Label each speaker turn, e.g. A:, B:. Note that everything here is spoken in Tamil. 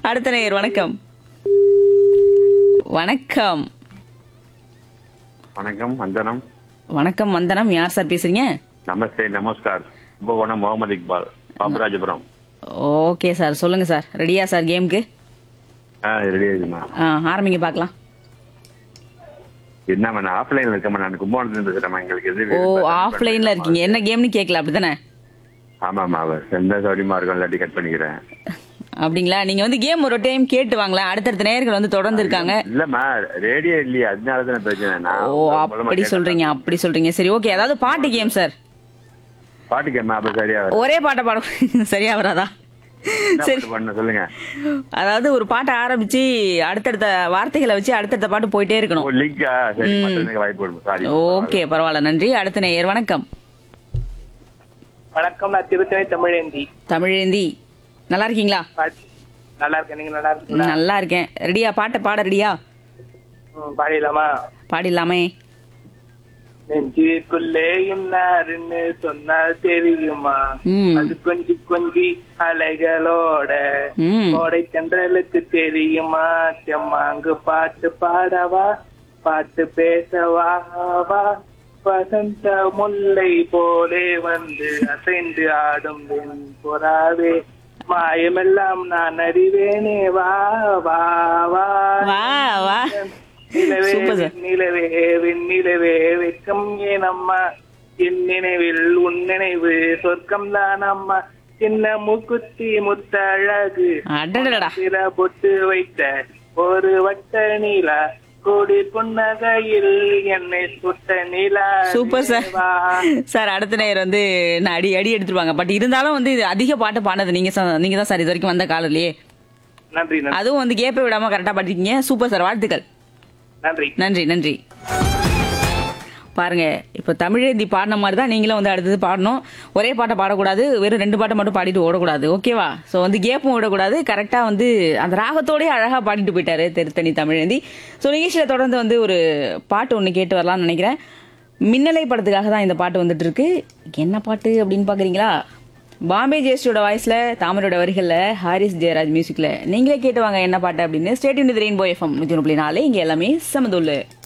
A: அடுத்த நேயர் வணக்கம் வணக்கம்
B: வணக்கம் வந்தனம்
A: வணக்கம் வந்தனம் யார் சார் பேசுறீங்க
B: நமஸ்தே நமஸ்கார் கும்பகோணம் முகமது இக்பால் பாபராஜபுரம்
A: ஓகே சார் சொல்லுங்க சார் ரெடியா சார் கேமுக்கு
B: ஆ ரெடி ஆகுதுமா
A: ஆ ஆரம்பிங்க பார்க்கலாம்
B: என்னம்மா நான் ஆஃப்லைன்ல இருக்கேன் நான் கும்பகோணத்துல பேசுறேன் எங்களுக்கு எது
A: ஓ ஆஃப்லைன்ல இருக்கீங்க என்ன கேம்னு கேட்கல அப்படிதானே
B: ஆமாமா அவர் எந்த சௌரியமா இருக்கும் இல்லாட்டி கட் பண்ணிக்கிறேன்
A: அப்படிங்களா நீங்க வந்து கேம் ஒரு டைம் கேட்டு வாங்களேன் அடுத்தடுத்த நேயர்கள் வந்து தொடர்ந்து இருக்காங்க
B: இல்லம்மா ரேடியோ இல்லையே அதனால தானே பிரச்சனை நான்
A: ஓ அப்படி சொல்றீங்க அப்படி சொல்றீங்க சரி ஓகே அதாவது பாட்டு கேம் சார்
B: பாட்டு கேமா அப்ப சரியா வரும்.
A: ஒரே பாட்டை பாட சரியா வராதா
B: என்ன
A: சரி
B: பாட்டு பண்ண சொல்லுங்க
A: அதாவது ஒரு பாட்டை ஆரம்பிச்சு அடுத்தடுத்த வார்த்தைகளை வச்சு அடுத்தடுத்த பாட்டு போயிட்டே
B: ஓ
A: இருக்கணும்
B: லிங்கா சரி மத்தவனுக்கு வாய்ப்பு கொடுங்க சாரி
A: ஓகே பரவாயில்ல நன்றி அடுத்த நேயர் வணக்கம்
C: வணக்கம் நான் திருத்தணி தமிழேந்தி
A: தமிழேந்தி நல்லா இருக்கீங்களா
C: பாடி- நல்லா இருக்கேன் நீங்க நல்லா இருக்கீங்களா
A: நல்லா இருக்கேன் ரெடியா பாட்டை பாட ரெடியா
C: ம், பாடிடலாமா
A: பாடிடலாமே
C: நெஞ்சுக்குள்ளே இன்னாருன்னு சொன்னா தெரியுமா
A: ம்.
C: அது கொஞ்சி கொஞ்சி அலைகளோட
A: ம்
C: கோடை தென்றலுக்கு தெரியுமா செம்மாங்கு பாட்டு பாடவா பாட்டு பேசவா வா வசந்த முல்லை போலே வந்து அசைந்து ஆடும் என் புறாவே மாயமெல்லாம் நான் அறிவேனே வா வா வா
A: வா வா
C: நிலவே
A: Super, sir.
C: நிலவே நிலவே வெக்கம் ஏனம்மா என் நினைவில் உன் நினைவு சொர்க்கம் தான் அம்மா சின்ன முக்குத்தி முத்தழகு
A: அடடடா
C: சில பொட்டு வைத்த ஒரு வட்ட நீலா கோடி புன்னகையில் என்னை சுட்ட நிலா
A: சூப்பர் சார்
C: வா.
A: சார் அடுத்த நேயர் வந்து நான் அடி அடி எடுத்துருவாங்க பட் இருந்தாலும் வந்து இது அதிக பாட்டு பாடினது நீங்க சா- நீங்க தான் சார் இது வரைக்கும் வந்த காலத்திலேயே
C: நன்றி நன்றி
A: அதுவும் வந்து கேப்ப விடாம கரெக்டா பாடிருக்கீங்க சூப்பர் சார் வாழ்த்துக்கள்
C: நன்றி
A: நன்றி நன்றி பாருங்க இப்போ தமிழேந்தி பாடின மாதிரி தான் நீங்களும் வந்து அடுத்தது பாடணும் ஒரே பாட்டை பாடக்கூடாது வெறும் ரெண்டு பாட்டை மட்டும் பாடிட்டு ஓடக்கூடாது ஓகேவா ஸோ வந்து கேப்பும் விடக்கூடாது கரெக்டாக வந்து அந்த ராகத்தோடயே அழகாக பாடிட்டு போயிட்டாரு திருத்தணி தமிழேந்தி ஸோ நிகழ்ச்சியில் தொடர்ந்து வந்து ஒரு பாட்டு ஒன்று கேட்டு வரலாம்னு நினைக்கிறேன் மின்னலை படத்துக்காக தான் இந்த பாட்டு வந்துட்டு இருக்கு என்ன பாட்டு அப்படின்னு பார்க்குறீங்களா பாம்பே ஜேஸ்டியோட வாய்ஸ்ல தாமரோட வரிகளில் ஹாரிஸ் ஜெயராஜ் மியூசிக்ல நீங்களே கேட்டு வாங்க என்ன பாட்டு அப்படின்னு ஸ்டேட் யூனிட் ரெயின்போ எஃப்எம் நூற்றி நாலு இங்கே எல்லாமே சமதுல்லு